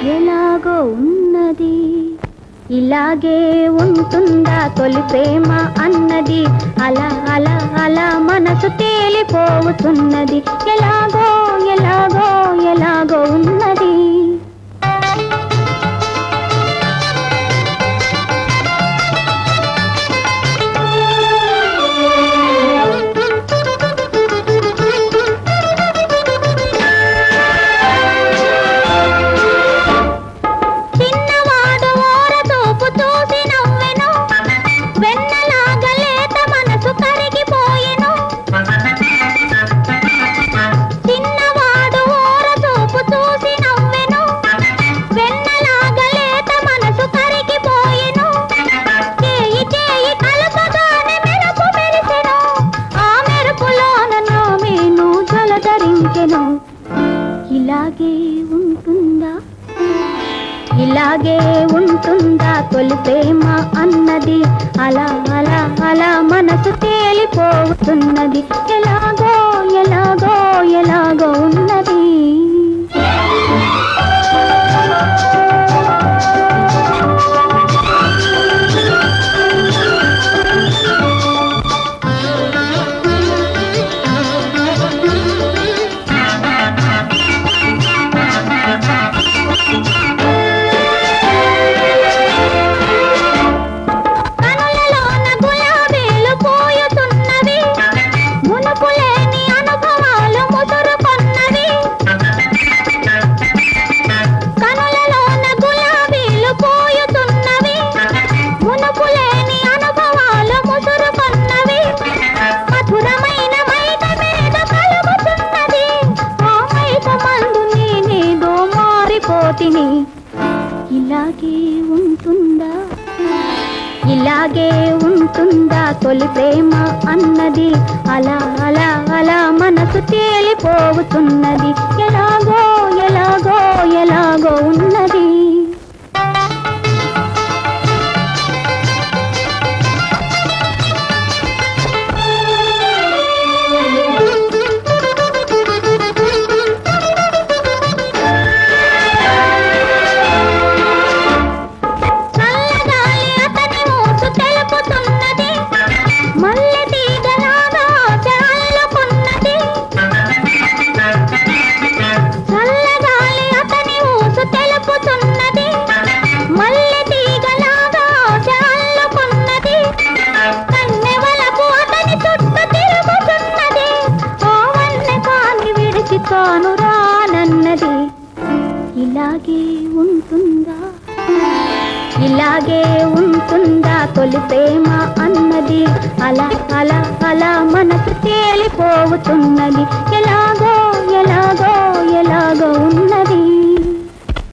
ఎలాగో ఉన్నది ఇలాగే ఉంటుందా తొలి ప్రేమ అన్నది అలా అలా అలా మనసు తేలిపోతున్నది ఎలాగో ఎలాగో ఎలాగో ఉన్నది చిన్నవాడు ఓర చూపు చూసి నవ్వెను వెన్నలాగా లేత మనసు కరిగిపోయెను చిన్నవాడు ఓర చూపు చూసి నవ్వెను వెన్నలాగా లేత మనసు కరిగిపోయెను చేయి చేయి కలపగానే మెరుపు మెరిసెను ఆ మెరుపులోన నా మేను జలధరించెను ఇలాగే ఉంటుందా ఇలాగే ఉంటుందా తొలి ప్రేమ అన్నది అలా అలా అలా మనసు తేలిపోతున్నది ఎలాగో ఎలాగో ఎలాగో ఉన్నది కనులలోన గులాబీలు పూయుతున్నవి మునుపులేని అనుభవాలు ముసురుకొన్నవి కనులలోన గులాబీలు పూయుతున్నవి మునుపులేని అనుభవాలు ముసురుకొన్నవి మధురమైన మైక మీద కలుగుతున్నది ఆ మైక మందు నేనేదో మారిపోతిని ఇలాగే ఉంటుందా ఇలాగే ఉంటుందా తొలి ప్రేమ అన్నది అలా అలా అలా మనసు తేలిపోతున్నది ఎలాగో ఎలాగో ఎలాగో ఉన్నది చల్లగాలి అతని మూసు తెలుపుతున్నది మల్లె తీగలాగా ఆశ అల్లుకున్నది చల్లగాలి అతని ఊసు తెలుపుతున్నది మల్లె తీగలాగా ఆశ అల్లుకున్నది కన్నెవలకు అతని చుట్టూ తిరుగుతున్నది ఆ వన్నె కాని విడిచి తాను రానన్నది ఇలాగే ఉంటుందా ఇలాగే ఉంటుందా తొలి ప్రేమ అన్నది అలా అలా అలా మనసు తేలిపోతున్నది ఎలాగో ఎలాగో ఎలాగో ఉన్నది